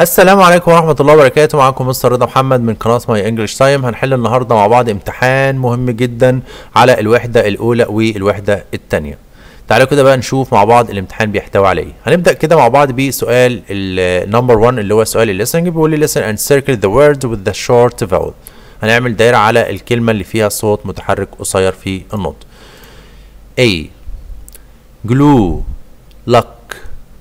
السلام عليكم ورحمة الله وبركاته معاكم مستر رضا محمد من قناة ماي انجلش تايم هنحل النهاردة مع بعض امتحان مهم جدا على الوحدة الأولى والوحدة الثانية تعالوا كده بقى نشوف مع بعض الامتحان بيحتوي على ايه هنبدأ كده مع بعض بسؤال النمبر 1 اللي هو سؤال الليسننج بيقول لي listen and circle the words with the short vowel هنعمل دايرة على الكلمة اللي فيها صوت متحرك قصير في النطق A glue luck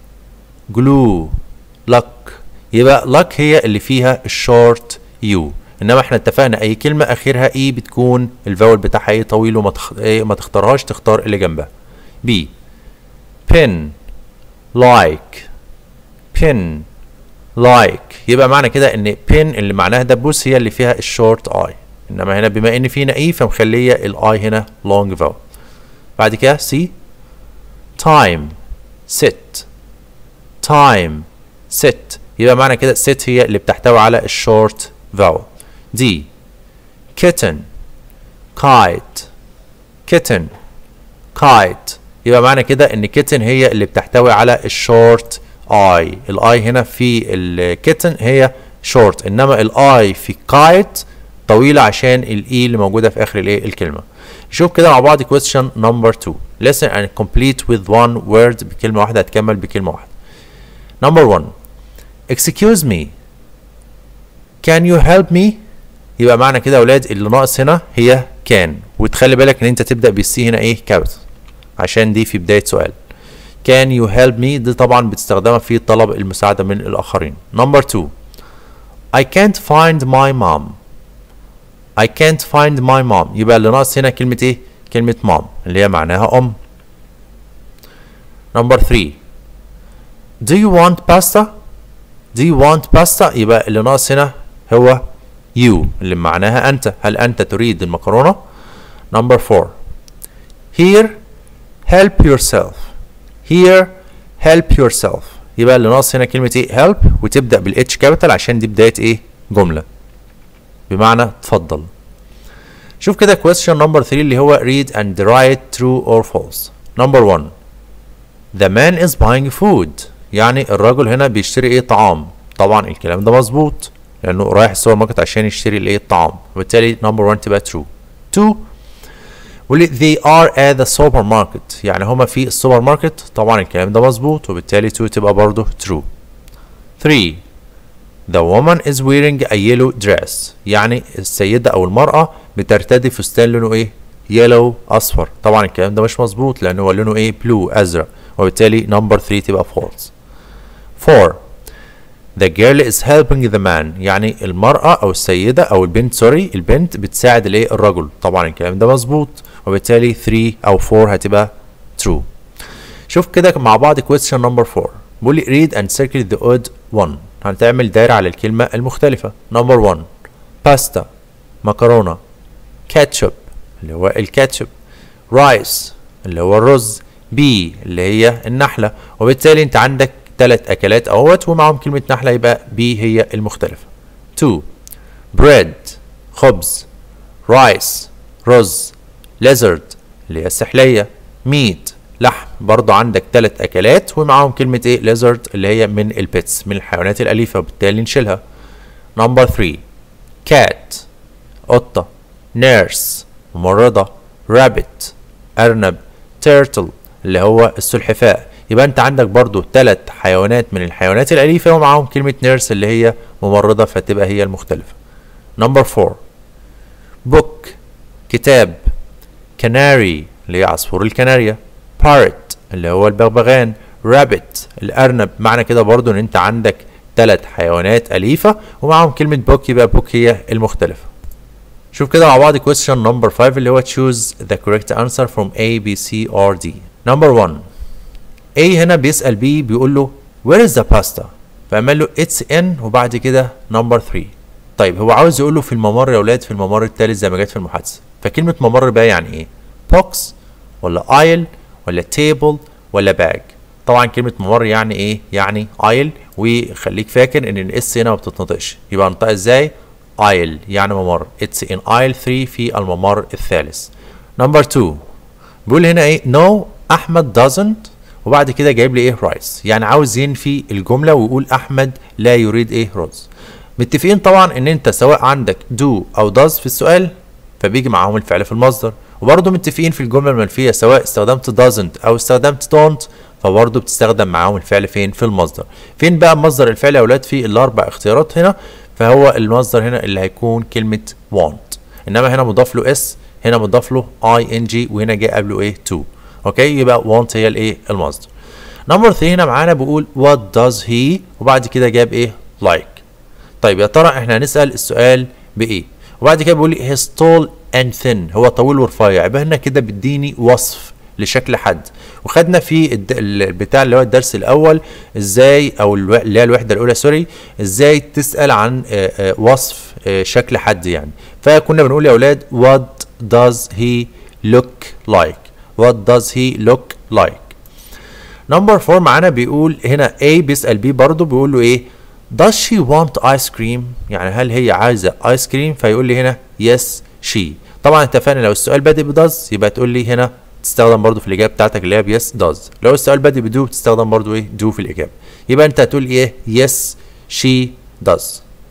glue luck يبقى luck هي اللي فيها الشورت يو انما احنا اتفقنا اي كلمه اخرها اي بتكون الفاول بتاعها ايه طويل وما تخ... ايه ما تختارهاش تختار اللي جنبها بي pin like pin like يبقى معنى كده ان pin اللي معناها دبوس هي اللي فيها الشورت اي انما هنا بما ان فينا اي فمخليه الاي هنا long vowel بعد كده سي time sit time sit يبقى معنى كده sit هي اللي بتحتوي على الشورت vowel دي kitten kite kitten kite يبقى معنى كده ان kitten هي اللي بتحتوي على الشورت اي الاي هنا في الكيتن هي شورت انما الاي في kite طويلة عشان الاي اللي موجودة في اخر الايه الكلمة نشوف كده مع بعض question number 2 listen and complete with one word بكلمة واحدة هتكمل بكلمة واحدة number 1 excuse me can you help me يبقى معنى كده يا اولاد اللي ناقص هنا هي كان وتخلي بالك ان انت تبدا بالسي هنا ايه كابيتال عشان دي في بدايه سؤال can you help me دي طبعا بتستخدمها في طلب المساعده من الاخرين number 2 I can't find my mom I can't find my mom يبقى اللي ناقص هنا كلمه ايه كلمه mom اللي هي معناها ام number 3 do you want pasta do you want pasta يبقى اللي ناقص هنا هو you اللي معناها أنت هل أنت تريد المكرونة number four here help yourself here help yourself يبقى اللي ناقص هنا كلمة ايه help وتبدأ بالاتش كابيتال عشان دي بداية ايه جملة بمعنى تفضل شوف كده question number 3 اللي هو read and write true or false number one the man is buying food يعني الرجل هنا بيشتري ايه طعام طبعا الكلام ده مظبوط لانه رايح السوبر ماركت عشان يشتري الايه الطعام وبالتالي نمبر 1 تبقى true 2 واللي they are at the supermarket يعني هما في السوبر ماركت طبعا الكلام ده مظبوط وبالتالي 2 تبقى برضه true 3 the woman is wearing a yellow dress يعني السيدة أو المرأة بترتدي فستان لونه إيه؟ يلو أصفر طبعا الكلام ده مش مظبوط لأنه هو لونه إيه؟ blue أزرق وبالتالي نمبر 3 تبقى false 4 The girl is helping the man يعني المرأة أو السيدة أو البنت سوري البنت بتساعد الإيه الرجل طبعا الكلام ده مظبوط وبالتالي 3 أو 4 هتبقى true شوف كده مع بعض question number 4 بيقول لي read and circle the odd one هنتعمل دايرة على الكلمة المختلفة number 1 باستا مكرونة ketchup اللي هو الكاتشب رايس اللي هو الرز بي اللي هي النحلة وبالتالي انت عندك ثلاث اكلات اهوت ومعاهم كلمة نحلة يبقى بي هي المختلفة 2 bread خبز رايس رز lizard اللي هي السحلية meat لحم برضو عندك ثلاث اكلات ومعاهم كلمة ايه lizard اللي هي من البيتس من الحيوانات الاليفة وبالتالي نشيلها نمبر 3 cat قطة nurse ممرضة rabbit أرنب turtle اللي هو السلحفاء يبقى انت عندك برضو ثلاث حيوانات من الحيوانات الأليفة ومعاهم كلمة نيرس اللي هي ممرضة فتبقى هي المختلفة نمبر 4 book كتاب canary اللي هي عصفور الكناريا parrot اللي هو البغبغان rabbit الأرنب معنى كده برضو ان انت عندك ثلاث حيوانات أليفة ومعاهم كلمة book يبقى book هي المختلفة شوف كده مع بعض question number 5 اللي هو choose the correct answer from A B C or D number 1 A هنا بيسأل B بيقول له where is the pasta فعمل له it's in وبعد كده number 3 طيب هو عاوز يقول له في الممر يا اولاد في الممر الثالث زي ما جت في المحادثة فكلمة ممر بقى يعني ايه box ولا aisle ولا table ولا bag طبعا كلمة ممر يعني ايه يعني aisle وخليك فاكر ان الاس هنا ما بتتنطقش يبقى انطقها ازاي aisle يعني ممر it's in aisle 3 في الممر الثالث number 2 بيقول هنا ايه no احمد doesn't وبعد كده جايب لي ايه رايس يعني عاوز ينفي الجمله ويقول احمد لا يريد ايه رز متفقين طبعا ان انت سواء عندك do او does في السؤال فبيجي معاهم الفعل في المصدر وبرضه متفقين في الجمله المنفيه سواء استخدمت doesn't او استخدمت don't فبرضه بتستخدم معاهم الفعل فين في المصدر فين بقى مصدر الفعل يا اولاد في الاربع اختيارات هنا فهو المصدر هنا اللي هيكون كلمه want انما هنا مضاف له اس هنا مضاف له اي ان جي وهنا جاي قبله ايه to اوكي يبقى want هي الايه المصدر نمبر 3 هنا معانا بيقول what does he وبعد كده جاب ايه like طيب يا ترى احنا هنسال السؤال بايه وبعد كده بيقول لي he's tall and thin هو طويل ورفيع يبقى هنا كده بيديني وصف لشكل حد وخدنا في الد- البتاع اللي هو الدرس الاول ازاي او الو- اللي هي الوحده الاولى سوري ازاي تسال عن آه، آه، وصف آه، شكل حد يعني فكنا بنقول يا اولاد what does he look like what does he look like نمبر 4 معانا بيقول هنا A بيسأل B برضه بيقول له ايه does she want ice cream يعني هل هي عايزة ايس كريم فيقول لي هنا yes she طبعا اتفقنا لو السؤال بادئ ب does يبقى تقول لي هنا تستخدم برضه في الإجابة بتاعتك اللي هي ب yes does لو السؤال بادئ ب do تستخدم برضه ايه do في الإجابة يبقى انت هتقول ايه yes she does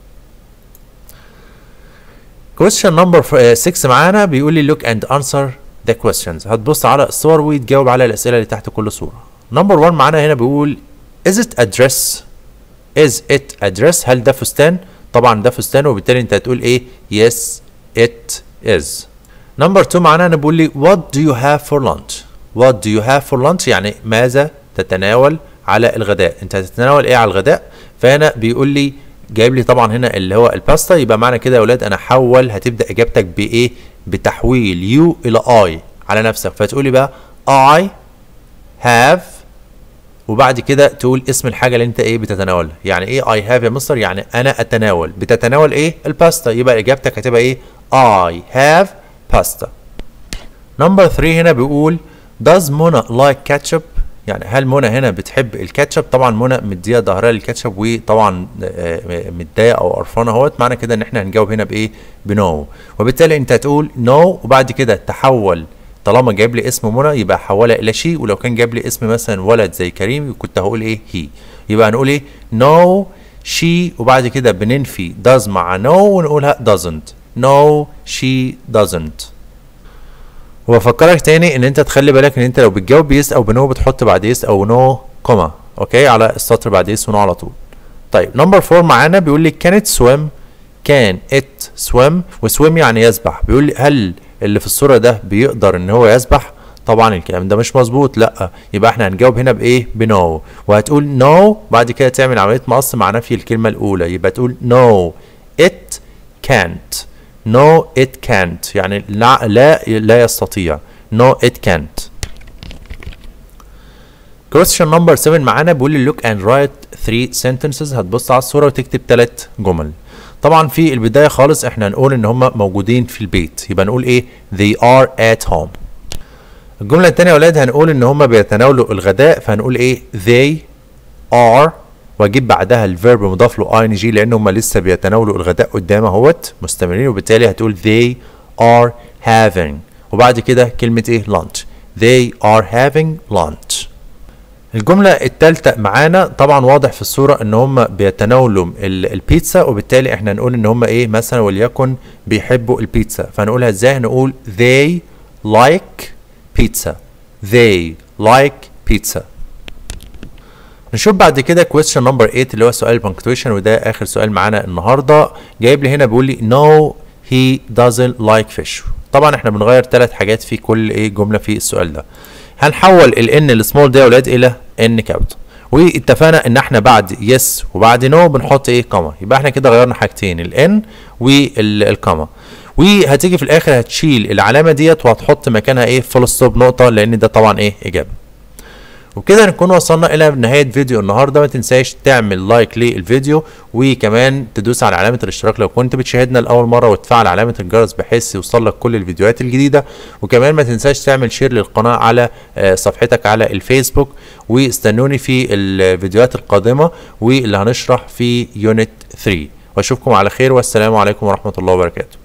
question number 6 معانا بيقول لي look and answer the questions هتبص على الصور وتجاوب على الأسئلة اللي تحت كل صورة نمبر 1 معانا هنا بيقول is it a dress is it a dress هل ده فستان طبعا ده فستان وبالتالي انت هتقول ايه yes it is نمبر 2 معانا هنا بيقول لي what do you have for lunch what do you have for lunch يعني ماذا تتناول على الغداء انت هتتناول ايه على الغداء فهنا بيقول لي جايب لي طبعا هنا اللي هو الباستا يبقى معنى كده يا اولاد انا حول هتبدا اجابتك بايه بتحويل يو الى اي على نفسك فتقولي بقى I have وبعد كده تقول اسم الحاجه اللي انت ايه بتتناولها يعني ايه اي هاف يا مستر يعني انا اتناول بتتناول ايه الباستا يبقى اجابتك هتبقى ايه اي هاف باستا نمبر 3 هنا بيقول does منى like ketchup يعني هل منى هنا بتحب الكاتشب طبعا منى مديه ظهرها للكاتشب وطبعا آه، متضايقه او قرفانه اهوت معنى كده ان احنا هنجاوب هنا بايه بنو وبالتالي انت هتقول نو وبعد كده تحول طالما جايب لي اسم منى يبقى حولها الى شي ولو كان جايب لي اسم مثلا ولد زي كريم كنت هقول ايه هي يبقى هنقول ايه نو شي وبعد كده بننفي does مع no ونقولها doesn't no she doesn't وبفكرك تاني ان انت تخلي بالك ان انت لو بتجاوب بيس او بنو بتحط بعد يس او نو كوما اوكي على السطر بعد يس ونو على طول طيب نمبر 4 معانا بيقول لي كانت سويم كان ات سويم وسويم يعني يسبح بيقول لي هل اللي في الصوره ده بيقدر ان هو يسبح طبعا الكلام ده مش مظبوط لا يبقى احنا هنجاوب هنا بايه بنو وهتقول نو بعد كده تعمل عمليه مقص مع نفي الكلمه الاولى يبقى تقول نو ات can't no it can't يعني لا لا لا يستطيع no it can't question number 7 معانا بيقول لي look and write three sentences هتبص على الصورة وتكتب ثلاث جمل طبعا في البداية خالص احنا هنقول ان هم موجودين في البيت يبقى نقول ايه they are at home الجملة التانية يا ولاد هنقول ان هم بيتناولوا الغداء فهنقول ايه they are واجيب بعدها الفيرب مضاف له اي ان جي لان هم لسه بيتناولوا الغداء قدام اهوت مستمرين وبالتالي هتقول they are having وبعد كده كلمة ايه lunch they are having lunch الجملة التالتة معانا طبعا واضح في الصورة ان هم بيتناولوا ال- البيتزا وبالتالي احنا نقول ان هم ايه مثلا وليكن بيحبوا البيتزا فنقولها ازاي نقول they like pizza they like pizza نشوف بعد كده question number 8 اللي هو سؤال البنكتويشن وده اخر سؤال معانا النهارده جايب لي هنا بيقول لي no he doesn't like fish طبعا احنا بنغير ثلاث حاجات في كل ايه جمله في السؤال ده هنحول الان السمول ده يا ولاد الى ان كابيتال واتفقنا ان احنا بعد يس وبعد نو بنحط ايه كما يبقى احنا كده غيرنا حاجتين الان والكما وهتيجي في الاخر هتشيل العلامه ديت وهتحط مكانها ايه فول ستوب نقطه لان ده طبعا ايه اجابه وبكده نكون وصلنا الى نهايه فيديو النهارده ما تنساش تعمل لايك للفيديو وكمان تدوس على علامه الاشتراك لو كنت بتشاهدنا لاول مره وتفعل علامه الجرس بحيث يوصل لك كل الفيديوهات الجديده وكمان ما تنساش تعمل شير للقناه على آه، صفحتك على الفيسبوك واستنوني في الفيديوهات القادمه واللي هنشرح في يونت 3 واشوفكم على خير والسلام عليكم ورحمه الله وبركاته